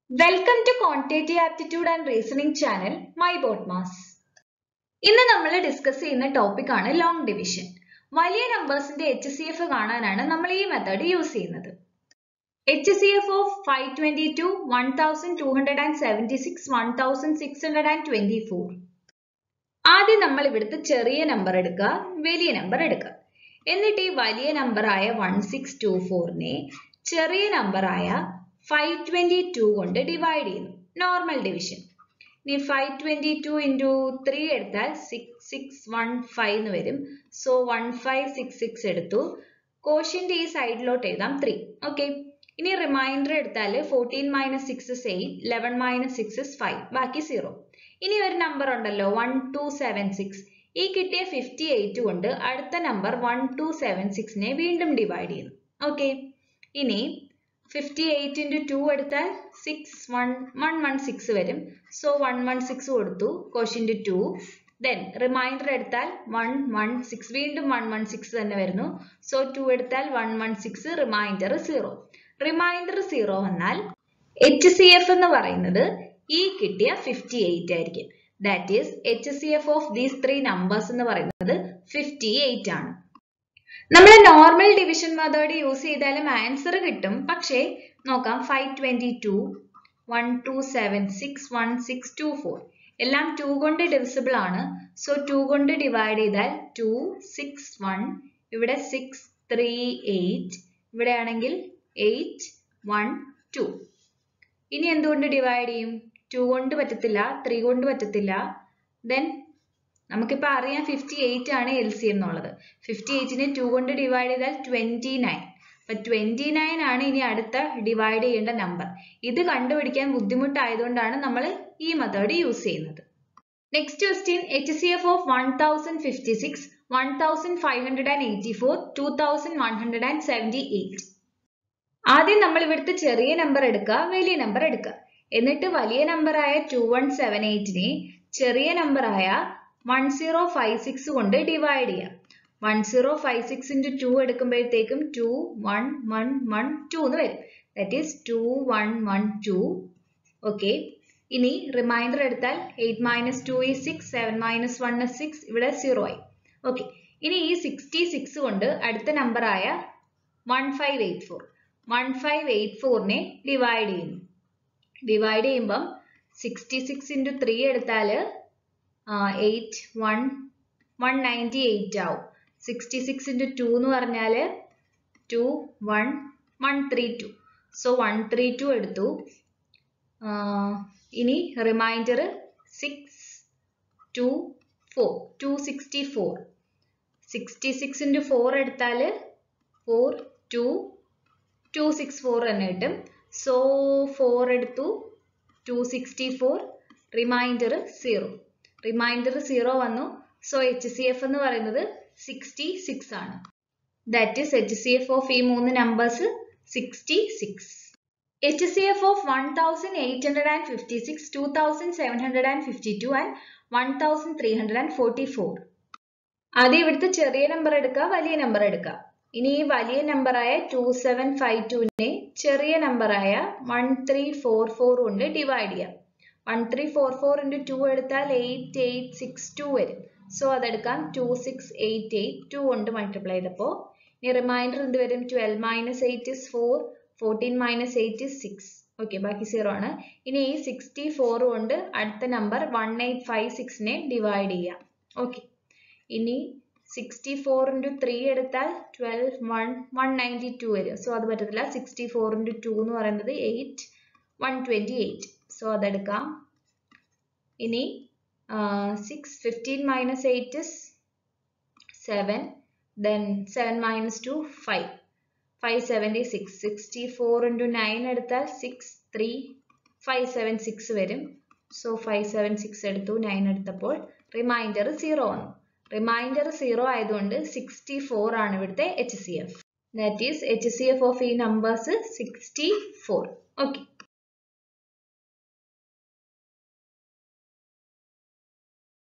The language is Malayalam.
welcome to quantitative aptitude and reasoning channel my botmaths ഇന്ന് നമ്മൾ ഡിസ്കസ് ചെയ്യുന്ന ടോപ്പിക് ആണ് ലോങ് ഡിവിഷൻ വലിയ നമ്പേഴ്സിന്റെ എച്ച് സി എഫ് കാണാനാണ് നമ്മൾ ഈ മെത്തേഡ് യൂസ് ചെയ്യുന്നത് H C F of five twenty two one thousand two hundred and seventy six one thousand six hundred and twenty four ആദ്യം നമ്മൾ ഇവിടുത്തെ ചെറിയ നമ്പർ എടുക്കുക വലിയ നമ്പർ എടുക്കുക എന്നിട്ട് ഈ വലിയ നമ്പറായ വൺ സിക്സ് ടു ഫോറിനെ ചെറിയ നമ്പറായ ഫൈവ് ട്വന്റി ടു കൊണ്ട് ഡിവൈഡ് ചെയ്യുന്നു നോർമൽ ഡിവിഷൻ ഇനി five twenty two into three എടുത്താൽ സിക്സ് സിക്സ് വൺ ഫൈവ് എന്ന് വരും so one five six six എടുത്തു കോഷ്യന്റെ ഈ സൈഡിലോട്ട് എഴുതാം ത്രീ ഓക്കെ ഇനി റിമൈൻഡർ എടുത്താൽ fourteen minus six is eight eleven minus six is five ബാക്കി സീറോ ഇനി ഒരു നമ്പർ ഉണ്ടല്ലോ വൺ ടു സെവൻ സിക്സ് ഈ കിട്ടിയ ഫിഫ്റ്റി എയ്റ്റ് കൊണ്ട് അടുത്ത നമ്പർ വൺ ടു സെവൻ സിക്സിനെ വീണ്ടും ഡിവൈഡ് ചെയ്യുന്നു ഓക്കെ ഇനി ഫിഫ്റ്റി എയ്റ്റ് ഇൻറ്റു ടു എടുത്താൽ six one one one six വരും സോ വൺ വൺ സിക്സ് കൊടുത്തു കോഷ്യൻ്റ് ടു ദെൻ റിമൈൻഡർ എടുത്താൽ വൺ വൺ സിക്സ് വീണ്ടും വൺ വൺ സിക്സ് തന്നെ വരുന്നു സോ ടു എടുത്താൽ one one six remainder zero remainder zero വന്നാൽ എച്ച് സി എഫ് എന്ന് പറയുന്നത് ഈ കിട്ടിയ ഫിഫ്റ്റി എയ്റ്റ് ആയിരിക്കും that is H C F of these three numbers എന്ന് പറയുന്നത് ഫിഫ്റ്റി എയ്റ്റ് ആണ് നമ്മൾ നോർമൽ ഡിവിഷൻ മെത്തേഡ് യൂസ് ചെയ്താലും ആൻസർ കിട്ടും പക്ഷേ നോക്കാം five twenty two one two seven six one six two four എല്ലാം ടു കൊണ്ട് ഡിവിസിബിൾ ആണ് സോ ടു കൊണ്ട് ഡിവൈഡ് ചെയ്താൽ ടു സിക്സ് വൺ ഇവിടെ സിക്സ് ത്രീ എയ്റ്റ് ഇവിടെ ആണെങ്കിൽ എയ്റ്റ് വൺ ടു ഇനി എന്തുകൊണ്ട് ഡിവൈഡ് ചെയ്യും ടു കൊണ്ട് പറ്റത്തില്ല ത്രീ കൊണ്ട് പറ്റത്തില്ല ദെൻ നമുക്കിപ്പോൾ അറിയാം ഫിഫ്റ്റി എയ്റ്റ് ആണ് എൽ സി എന്നുള്ളത് ഫിഫ്റ്റി എയ്റ്റിനെ ടു കൊണ്ട് ഡിവൈഡ് ചെയ്താൽ ട്വൻറ്റി നയൻ അപ്പം ട്വൻറ്റി നയൻ ആണ് ഇനി അടുത്ത ഡിവൈഡ് ചെയ്യേണ്ട നമ്പർ ഇത് കണ്ടുപിടിക്കാൻ ബുദ്ധിമുട്ടായതുകൊണ്ടാണ് നമ്മൾ ഈ മെത്തേഡ് യൂസ് ചെയ്യുന്നത് next question H C F of one thousand fifty six one thousand five hundred and eighty four two thousand one hundred and seventy eight ആദ്യം നമ്മൾ ഇവിടുത്തെ ചെറിയ നമ്പർ എടുക്കുക വലിയ നമ്പർ എടുക്കുക എന്നിട്ട് വലിയ നമ്പറായ ടു വൺ സെവൻ എയ്റ്റിനെ ചെറിയ നമ്പറായ വൺ സീറോ ഫൈവ് സിക്സ് കൊണ്ട് ഡിവൈഡ് ചെയ്യാം one zero five six into two എടുക്കുമ്പോഴത്തേക്കും two one one one two എന്ന് വരും that is two one one two okay ഇനി റിമൈൻഡർ എടുത്താൽ എയ്റ്റ് മൈനസ് ടു ഈ six seven minus one six ഇവിടെ സീറോ ആയി ഓക്കെ ഇനി ഈ സിക്സ്റ്റി സിക്സ് കൊണ്ട് അടുത്ത നമ്പറായ one five eight four one five eight ഫോറിനെ ഡിവൈഡ് ചെയ്യുന്നു ഡിവൈഡ് ചെയ്യുമ്പം സിക്സ്റ്റി സിക്സ് ഇൻറ്റു ത്രീ എടുത്താൽ eight one one ninety eight ആവും സിക്സ്റ്റി സിക്സ് ഇൻറ്റു ടു എന്ന് പറഞ്ഞാൽ two one one three two so one three two എടുത്തു ഇനി remainder six two four two sixty four sixty six into four എടുത്താൽ four two two six four തന്നെ കിട്ടും സോ ഫോർ എടുത്തു two sixty four remainder zero remainder zero വന്നു സോ എച്ച് സി എഫ് എന്ന് പറയുന്നത് സിക്സ്റ്റി സിക്സ് ആണ് that is H C F of ഈ മൂന്ന് numbers sixty six H C F of one thousand eight hundred and fifty six two thousand seven hundred and fifty two and one thousand three hundred and forty four ആദ്യം ഇവിടുത്തെ ചെറിയ നമ്പർ എടുക്കുക വലിയ നമ്പർ എടുക്കുക ഇനി ഈ വലിയ നമ്പറായ ടു സെവൻ ഫൈവ് ടുവിനെ ചെറിയ നമ്പറായ വൺ ത്രീ ഫോർ ഫോർ കൊണ്ട് ഡിവൈഡ് ചെയ്യാം one three four four into two എടുത്താൽ എയ്റ്റ് എയ്റ്റ് സിക്സ് ടു വരും സോ അതെടുക്കാം two six eight eight two കൊണ്ട് മൾട്ടിപ്ലൈ ചെയ്തപ്പോൾ ഇനി റിമൈൻഡർ എന്ത് വരും twelve minus eight is four fourteen minus eight is six okay ബാക്കി സീറോ ആണ് ഇനി ഈ സിക്സ്റ്റി ഫോർ കൊണ്ട് അടുത്ത നമ്പർ വൺ എയ്റ്റ് ഫൈവ് സിക്സിനെ ഡിവൈഡ് ചെയ്യാം ഓക്കെ ഇനി സിക്സ്റ്റി ഫോർ ഇൻറ്റു ത്രീ എടുത്താൽ twelve one one ninety two വരും സോ അത് പറ്റത്തില്ല സിക്സ്റ്റി ഫോർ ഇൻറ്റു ടു എന്ന് പറയുന്നത് eight one twenty eight so അതെടുക്കാം ഇനി six fifteen minus eight is seven then seven minus two five five seventy six sixty four into nine എടുത്താൽ six three five seven six വരും സോ ഫൈവ് സെവൻ സിക്സ് എടുത്തു നയൻ എടുത്തപ്പോൾ റിമൈൻഡർ സീറോ വന്നു റിമൈൻഡർ സീറോ ആയതുകൊണ്ട് സിക്സ്റ്റി ഫോർ ആണ് ഇവിടുത്തെ H C F that is H C F of ഈ നമ്പേഴ്സ് സിക്സ്റ്റി ഫോർ ഓക്കെ